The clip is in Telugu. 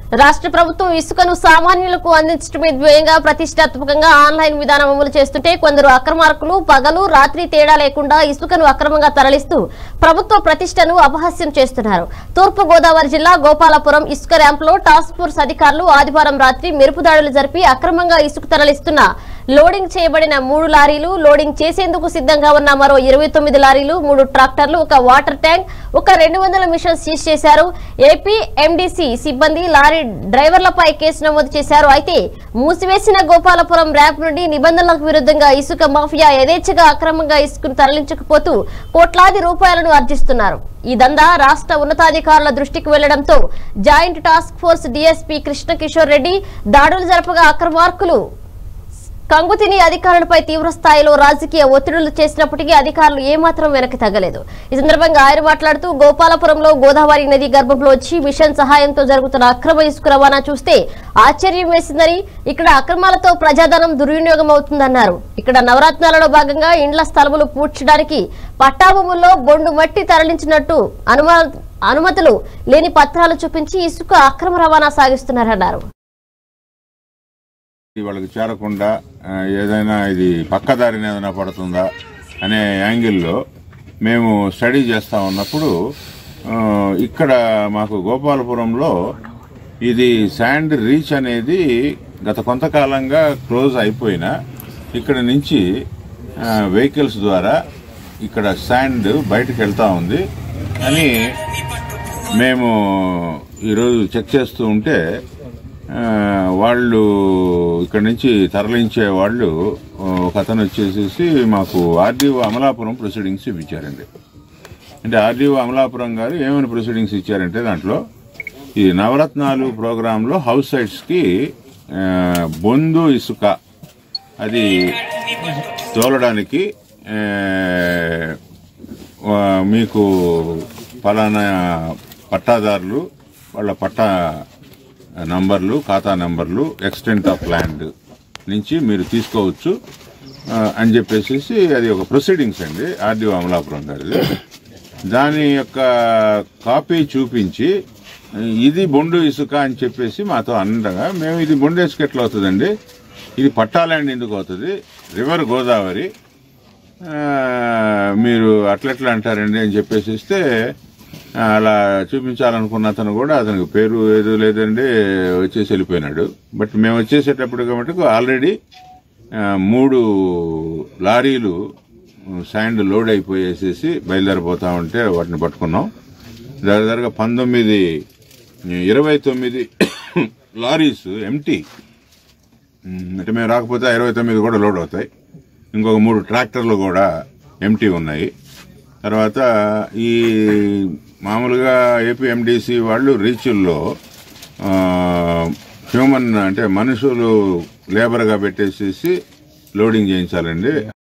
రాష్ట్ర ప్రభుత్వం ఇసుకను సామాన్యులకు అందించడమే ధ్యేయంగా ప్రతిష్టాత్మకంగా ఆన్లైన్ విధానం అమలు చేస్తుంటే కొందరు అక్రమార్కులు పగలు రాత్రి తేడా లేకుండా ఇసుకను అక్రమంగా తరలిస్తూ ప్రభుత్వ ప్రతిష్టను అపహాస్యం చేస్తున్నారు తూర్పు గోదావరి జిల్లా గోపాలపురం ఇసుక ర్యాంపులో టాస్క్ ఫోర్స్ అధికారులు ఆదివారం రాత్రి మెరుపు దాడులు జరిపి అక్రమంగా ఇసుక తరలిస్తున్న లోడింగ్ చేయబడిన మూడు లారీలు లోడింగ్ చేసేందుకు సిద్ధంగా ఉన్న మరో ఇరవై తొమ్మిది లారీలు మూడు ట్రాక్టర్లు ఒక వాటర్ ట్యాంక్ ఒక రెండు వందల మిషన్ సీజ్ చేశారు ఏపీ ఎండీసీ సిబ్బంది లారీ డ్రైవర్లపై కేసు నమోదు చేశారు అయితే మూసివేసిన గోపాలపురం ర్యాంప్ నుండి నిబంధనలకు విరుద్ధంగా ఇసుక మాఫియా యథేచ్ఛగా అక్రమంగా ఇసుకను తరలించకపోతూ కోట్లాది రూపాయలను ఆర్జిస్తున్నారు ఈ దందా రాష్ట్ర ఉన్నతాధికారుల దృష్టికి వెళ్లడంతో joint task force DSP Krishna Kishore Reddy దాడులు జరపగా అక్రమార్కులు కంగుతిని అధికారులపై తీవ్ర స్థాయిలో రాజకీయ ఒత్తిడులు చేసినప్పటికీ అధికారులు ఏమాత్రం వెనక్కి తగ్గలేదు ఈ సందర్భంగా ఆయన మాట్లాడుతూ గోపాలపురంలో గోదావరి నది గర్భంలో వచ్చి మిషన్ సహాయంతో జరుగుతున్న అక్రమ ఇసుక రవాణా చూస్తే ఆశ్చర్యం వేసిందని ఇక్కడ అక్రమాలతో ప్రజాధనం దుర్వినియోగం అవుతుందన్నారు ఇక్కడ నవరత్నాలలో భాగంగా ఇండ్ల స్థలములు పూడ్చడానికి పట్టాభూముల్లో బొండు మట్టి తరలించినట్టు అనుమా అనుమతులు లేని పత్రాలు చూపించి ఇసుక అక్రమ రవాణా సాగిస్తున్నారన్నారు ఇది వాళ్ళకి చేరకుండా ఆ, ఏదైనా ఇది పక్కదారిని ఏదైనా పడుతుందా అనే యాంగిల్లో మేము స్టడీ చేస్తా ఉన్నప్పుడు ఆ, ఇక్కడ మాకు గోపాలపురంలో ఇది శాండ్ రీచ్ అనేది గత కొంతకాలంగా క్లోజ్ అయిపోయినా ఇక్కడ నుంచి వెహికల్స్ ద్వారా ఇక్కడ శాండ్ బయటకు వెళ్తా ఉంది అని మేము ఈరోజు చెక్ చేస్తూ ఉంటే ఆ, వాళ్ళు ఇక్కడ నుంచి తరలించే వాళ్ళు ఆ, ఒక అతను వచ్చేసేసి మాకు ఆర్డీఓ అమలాపురం ప్రొసీడింగ్స్ ఇచ్చారండి అంటే ఆర్డీఓ అమలాపురం గారు ఏమైనా ప్రొసీడింగ్స్ ఇచ్చారంటే దాంట్లో ఈ నవరత్నాలు ప్రోగ్రాంలో హౌస్ సైట్స్కి ఆ, బొందు ఇసుక అది తోలడానికి ఆ, ఆ, మీకు ఫలానా పట్టాదారులు వాళ్ళ పట్టా నంబర్లు ఖాతా నంబర్లు ఎక్స్టెంట్ ఆఫ్ ల్యాండ్ నుంచి మీరు తీసుకోవచ్చు ఆ, అని చెప్పేసి అది ఒక ప్రొసీడింగ్స్ అండి ఆర్డీఓ అమలాపురం గారిది దాని యొక్క కాపీ చూపించి ఇది బొండు ఇసుక అని చెప్పేసి మాతో అనగా మేము ఇది బొండు ఇసుక ఎట్లా అవుతుందండి ఇది పట్టా ల్యాండ్ ఎందుకు అవుతుంది రివర్ గోదావరి ఆ, మీరు అట్లెట్లా అంటారండి అని చెప్పేసి ఇస్తే ఆ, అలా చూపించాలనుకున్న అతను కూడా అతనికి పేరు ఏదో లేదండి వచ్చేసి వెళ్ళిపోయినాడు బట్ మేము వచ్చేసేటప్పుడు కాబట్టి ఆల్రెడీ ఆ, మూడు లారీలు శాండ్ లోడ్ అయిపోయేసేసి బయలుదేరిపోతా ఉంటే వాటిని పట్టుకున్నాం దగ్గరగా పంతొమ్మిది ఇరవై తొమ్మిది లారీస్ ఎంటీ అంటే మేము రాకపోతే ఆ ఇరవై తొమ్మిది కూడా లోడ్ అవుతాయి ఇంకొక మూడు ట్రాక్టర్లు కూడా ఎంటీ ఉన్నాయి తర్వాత ఈ మామూలుగా ఏపీఎండిసి వాళ్ళు రీచుల్లో ఆ, హ్యూమన్ అంటే మనుషులు లేబర్గా పెట్టేసేసి లోడింగ్ చేయించాలండి